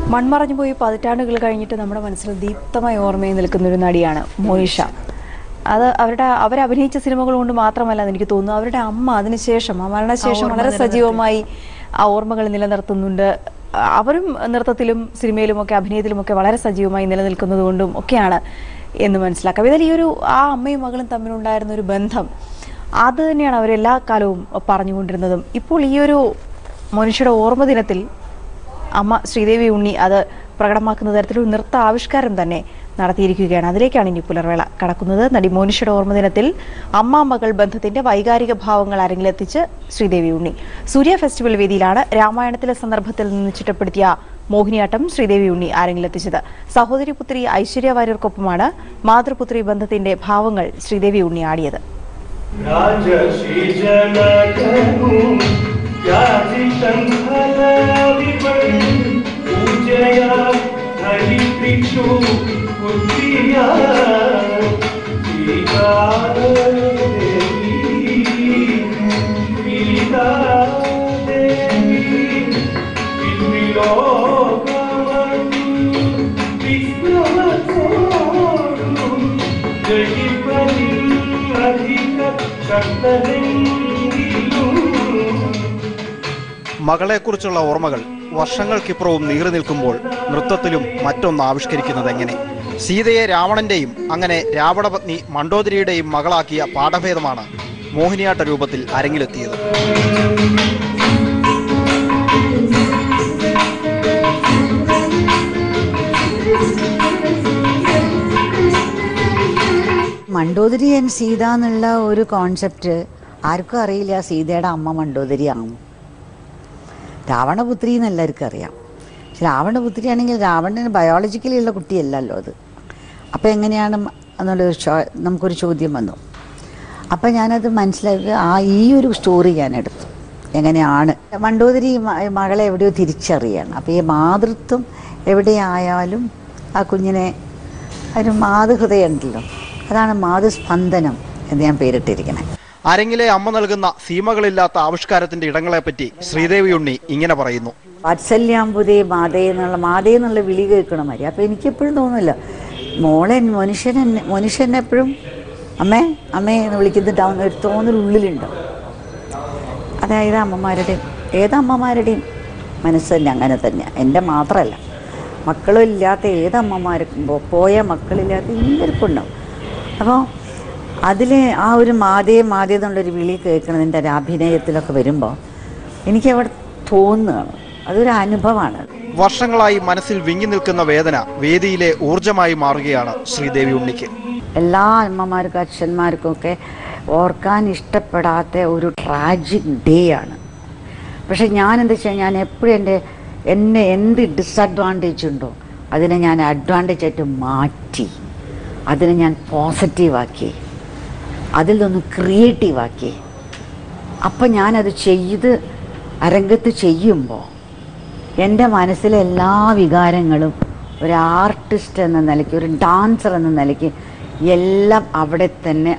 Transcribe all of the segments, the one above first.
മൺമറഞ്ഞു പോയി പതിറ്റാണ്ടുകൾ കഴിഞ്ഞിട്ട് നമ്മുടെ മനസ്സിൽ ദീപ്തമായ ഓർമ്മയിൽ നിൽക്കുന്ന ഒരു നടിയാണ് മോനിഷ അത് അവരുടെ അവരഭിനയിച്ച സിനിമകൾ കൊണ്ട് മാത്രമല്ല എന്ന് എനിക്ക് തോന്നുന്നു അവരുടെ അമ്മ അതിനുശേഷം ആ മരണശേഷം വളരെ സജീവമായി ആ ഓർമ്മകൾ നിലനിർത്തുന്നുണ്ട് അവരും നൃത്തത്തിലും സിനിമയിലുമൊക്കെ അഭിനയത്തിലുമൊക്കെ വളരെ സജീവമായി നിലനിൽക്കുന്നത് കൊണ്ടും ഒക്കെയാണ് എന്ന് മനസ്സിലാക്കാം ഇതിൽ ഈ ഒരു ആ അമ്മയും മകളും തമ്മിലുണ്ടായിരുന്ന ഒരു ബന്ധം അത് തന്നെയാണ് അവരെല്ലാ കാലവും പറഞ്ഞുകൊണ്ടിരുന്നതും ഇപ്പോൾ ഈ ഒരു മനുഷ്യയുടെ ഓർമ്മ ദിനത്തിൽ അമ്മ ശ്രീദേവി ഉണ്ണി അത് പ്രകടമാക്കുന്ന തരത്തിലൊരു നൃത്ത ആവിഷ്കാരം തന്നെ നടത്തിയിരിക്കുകയാണ് അതിലേക്കാണ് ഇനി പുലർവേള കടക്കുന്നത് നടി മോനിഷയുടെ ഓർമ്മദിനത്തിൽ അമ്മ മകൾ ബന്ധത്തിന്റെ വൈകാരിക ഭാവങ്ങൾ അരങ്ങിലെത്തിച്ച് ശ്രീദേവി ഉണ്ണി സൂര്യ ഫെസ്റ്റിവൽ വേദിയിലാണ് രാമായണത്തിലെ സന്ദർഭത്തിൽ നിന്ന് ചിട്ടപ്പെടുത്തിയ മോഹിനിയാട്ടം ശ്രീദേവി ഉണ്ണി അരങ്ങിലെത്തിച്ചത് സഹോദരി പുത്രി ഐശ്വര്യ വാര്യർക്കൊപ്പമാണ് മാതൃപുത്രി ബന്ധത്തിന്റെ ഭാവങ്ങൾ ശ്രീദേവി ഉണ്ണി ആടിയത് राजसी जनकनु याजितं फलविपणि पूजया हरिकृष्णु पुत्र्या सीता देवी सीता देवी विलोकमणि विश्वमसोनु जयिपति अधिक शक्तलिङ्गिलु മകളെക്കുറിച്ചുള്ള ഓർമ്മകൾ വർഷങ്ങൾക്കിപ്പുറവും നീറി നിൽക്കുമ്പോൾ നൃത്തത്തിലും മറ്റൊന്ന് ആവിഷ്കരിക്കുന്നത് എങ്ങനെ സീതയെ രാവണന്റെയും അങ്ങനെ രാവണപത്നി മണ്ടോദരിയുടെയും മകളാക്കിയ പാഠഭേദമാണ് മോഹിനിയാട്ട രൂപത്തിൽ അരങ്ങിലെത്തിയത് മണ്ടോദരി ആൻഡ് സീത എന്നുള്ള ഒരു കോൺസെപ്റ്റ് ആർക്കും അറിയില്ല സീതയുടെ അമ്മ മണ്ടോദരിയാകും രാവണപുത്രി എന്ന് എല്ലാവർക്കും അറിയാം പക്ഷെ രാവണപുത്രി ആണെങ്കിൽ രാവണന് ബയോളജിക്കലി ഉള്ള കുട്ടിയല്ലല്ലോ അത് അപ്പം എങ്ങനെയാണ് മ- എന്നുള്ളൊരു ചോ- നമുക്കൊരു ചോദ്യം വന്നു അപ്പം ഞാനത് മനസ്സിലാക്കി ആ ഈ ഒരു സ്റ്റോറി ഞാൻ എടുത്തു എങ്ങനെയാണ് മണ്ടോദരി മ- മകളെ എവിടെയോ തിരിച്ചറിയാണ് അപ്പോൾ ഈ മാതൃത്വം എവിടെയായാലും ആ കുഞ്ഞിനെ അതിന് മാതൃഹൃദയം ഉണ്ടല്ലോ അതാണ് മാതൃസ്പന്ദനം എന്ന് ഞാൻ പേരിട്ടിരിക്കുന്നത് അരങ്ങിലെ അമ്മ നൽകുന്ന സീമകളില്ലാത്ത ആവിഷ്കാരത്തിന്റെ ഇടങ്ങളെപ്പറ്റി ശ്രീദേവി ഉണ്ണി ഇങ്ങനെ പറയുന്നു വാത്സല്യാമ്പുതേ മാതേ എന്നുള്ള മാതേ എന്നുള്ള വിളി കേൾക്കണം മതി അപ്പോൾ എനിക്കെപ്പോഴും തോന്നില്ല മോളെ മനുഷ്യൻ എന്നെ മനുഷ്യൻ എപ്പോഴും അമ്മേ അമ്മേ എന്ന് വിളിക്കുന്നുണ്ടാവുന്ന ഒരു തോന്നൽ ഉള്ളിലുണ്ടാവും അതായത് അമ്മമാരുടെയും ഏതമ്മമാരുടെയും മനസ്സ് തന്നെ അങ്ങനെ തന്നെ എൻ്റെ മാത്രമല്ല മക്കളും ഇല്ലാത്ത ഏത് അമ്മമാർക്കും പോ- പോയ മക്കളില്ലാത്ത എല്ലാവർക്കും ഉണ്ടാവും അപ്പോൾ അതിൽ ആ ഒരു മാതേ മാതേ എന്നുള്ളൊരു വിളി കേൾക്കുന്നതിൻ്റെ ഒരു അഭിനയത്തിലൊക്കെ വരുമ്പോൾ എനിക്കവിടെ തോന്നുകയാണ് അതൊരു അനുഭവമാണ് വർഷങ്ങളായി മനസ്സിൽ വിങ്ങി നിൽക്കുന്ന വേദന വേദിയിലെ ഊർജമായി മാറുകയാണ് ശ്രീദേവി ഉണ്ണിക്ക് എല്ലാ അമ്മമാർക്കും അച്ഛന്മാർക്കും ഒക്കെ ഓർക്കാൻ ഇഷ്ടപ്പെടാത്ത ഒരു ട്രാജിക് ഡേ ആണ് പക്ഷെ ഞാൻ എന്താ വെച്ചാൽ ഞാൻ എപ്പോഴും എൻ്റെ എന്നെ എന്ത് ഡിസഡ്വാൻറ്റേജ് ഉണ്ടോ അതിനെ ഞാൻ അഡ്വാൻറ്റേജ് ആയിട്ട് മാറ്റി അതിനെ ഞാൻ പോസിറ്റീവാക്കി അതിൽ നിന്ന് ക്രിയേറ്റീവാക്കി അപ്പം ഞാനത് ചെയ്ത് അരങ്ങത്ത് ചെയ്യുമ്പോൾ എൻ്റെ മനസ്സിലെ എല്ലാ വികാരങ്ങളും ഒരു ആർട്ടിസ്റ്റ് എന്ന നിലയ്ക്ക് ഒരു ഡാൻസർ എന്ന നിലയ്ക്ക് എല്ലാം അവിടെ തന്നെ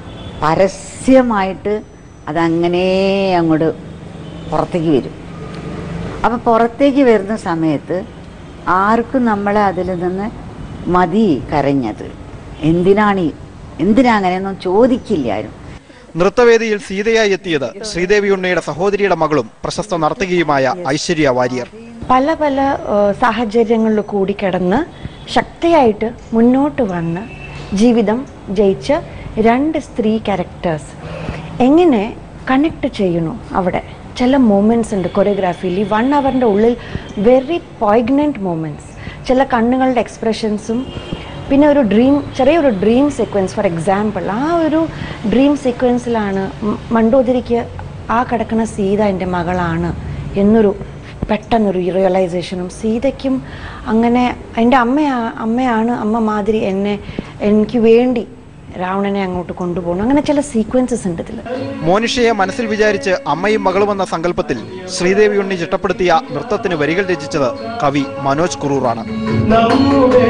പരസ്യമായിട്ട് അതങ്ങനെ അങ്ങോട്ട് പുറത്തേക്ക് വരും അപ്പോൾ പുറത്തേക്ക് വരുന്ന സമയത്ത് ആർക്കും നമ്മളെ അതിൽ നിന്ന് മതി കരഞ്ഞത് എന്തിനാണ് ഈ- എന്തിനാ അങ്ങനെയൊന്നും ചോദിക്കില്ല ആരും നൃത്തവേദിയിൽ സീതയായി എത്തിയത് ശ്രീദേവി ഉണ്ണിയുടെ സഹോദരിയുടെ മകളും പ്രശസ്ത നർത്തകിയുമായ ഐശ്വര്യ വാര്യർ പല പല ഏഹ്, സാഹചര്യങ്ങളിൽ കൂടി കിടന്ന് ശക്തിയായിട്ട് മുന്നോട്ട് വന്ന് ജീവിതം ജയിച്ച രണ്ട് സ്ത്രീ ക്യാരക്ടേഴ്സ് എങ്ങനെ കണക്ട് ചെയ്യണു അവിടെ ചില മൂമെൻറ്റ്സ് ഉണ്ട് കൊറിയോഗ്രാഫിയിൽ ഈ വൺ അവറിൻ്റെ ഉള്ളിൽ വെരി പോയിഗ്നൻറ്റ് മൂമെൻറ്റ്സ് ചില കണ്ണുകളുടെ എക്സ്പ്രഷൻസും പിന്നെ ഒരു ഡ്രീം ചെറിയൊരു ഡ്രീം സീക്വൻസ് ഫോർ എക്സാമ്പിൾ ആ ഒരു ഡ്രീം സീക്വൻസിലാണ് മ- മണ്ടോദരിക്ക് ആ കിടക്കുന്ന സീത എൻ്റെ മകളാണ് എന്നൊരു പെട്ടെന്നൊരു റിയലൈസേഷനും സീതയ്ക്കും അങ്ങനെ എൻ്റെ അമ്മയാ അമ്മയാണ് അമ്മ മാതിരി എന്നെ എനിക്ക് വേണ്ടി രാവണനെ അങ്ങോട്ട് കൊണ്ടുപോകണം അങ്ങനെ ചില സീക്വൻസസ് ഉണ്ട് ഇതിൽ മോനിഷയെ മനസ്സിൽ വിചാരിച്ച് അമ്മയും മകളും എന്ന സങ്കല്പത്തിൽ ശ്രീദേവി ഉണ്ണി ചിട്ടപ്പെടുത്തിയ നൃത്തത്തിന് വരികൾ രചിച്ചത് കവി മനോജ് കുറൂറാണ് നമ്മുടെ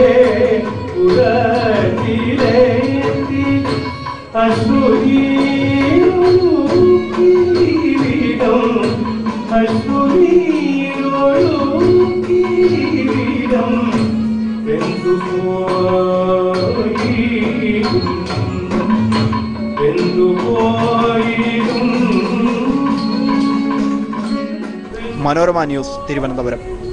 പുരത്തിലെത്തി അശ്വരീരം അശ്വരീരൊഴുക്കിവിടം പോയിടും എന്തു പോയിടും മനോരമ ന്യൂസ് തിരുവനന്തപുരം